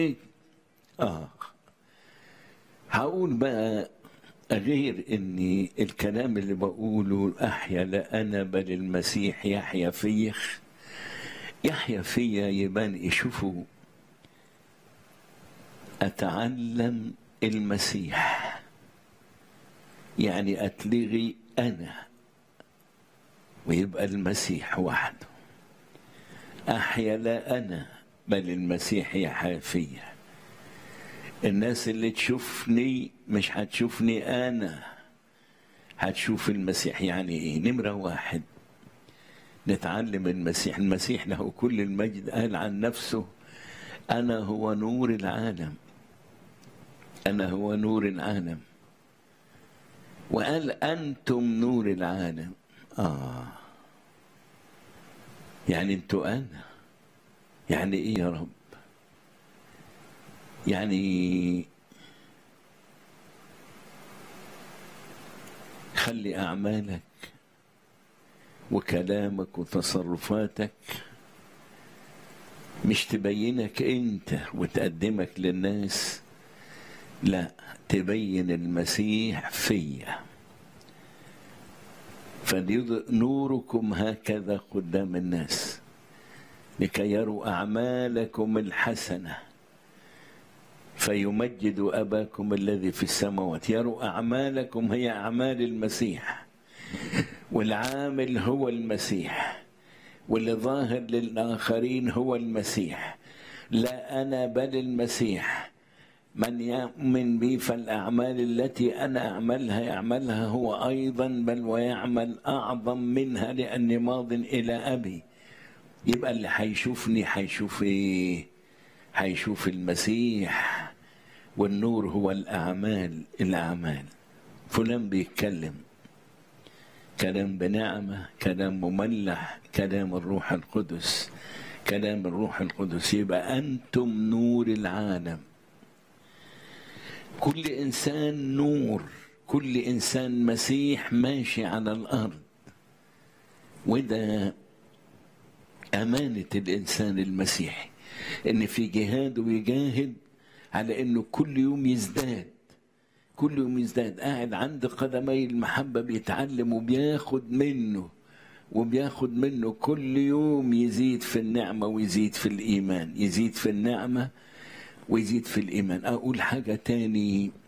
اه هقول بقى غير اني الكلام اللي بقوله احيا لا انا بل المسيح يحيا فيا يحيا فيا يبان يشوفوا اتعلم المسيح يعني اتلغي انا ويبقى المسيح وحده احيا لا انا بل المسيح يحيا فيا الناس اللي تشوفني مش هتشوفني انا هتشوف المسيح يعني ايه نمرة واحد نتعلم المسيح المسيح له كل المجد قال عن نفسه انا هو نور العالم انا هو نور العالم وقال انتم نور العالم اه يعني انتوا انا يعني ايه يا رب يعني خلي اعمالك وكلامك وتصرفاتك مش تبينك انت وتقدمك للناس لا تبين المسيح فيا فنوركم هكذا قدام الناس لكي يروا اعمالكم الحسنه فيمجد اباكم الذي في السماوات يروا اعمالكم هي اعمال المسيح والعامل هو المسيح واللي ظاهر للاخرين هو المسيح لا انا بل المسيح من يؤمن بي فالاعمال التي انا اعملها يعملها هو ايضا بل ويعمل اعظم منها لاني ماض الى ابي يبقى اللي هيشوفني هيشوف ايه هيشوف المسيح والنور هو الاعمال الاعمال فلان بيتكلم كلام بنعمه كلام مملح كلام الروح القدس كلام الروح القدس يبقى انتم نور العالم كل انسان نور كل انسان مسيح ماشي على الارض وده امانه الانسان المسيحي ان في جهاده يجاهد على انه كل يوم يزداد كل يوم يزداد قاعد عند قدمي المحبه بيتعلم وبياخد منه وبياخد منه كل يوم يزيد في النعمه ويزيد في الايمان يزيد في النعمه ويزيد في الايمان اقول حاجه تاني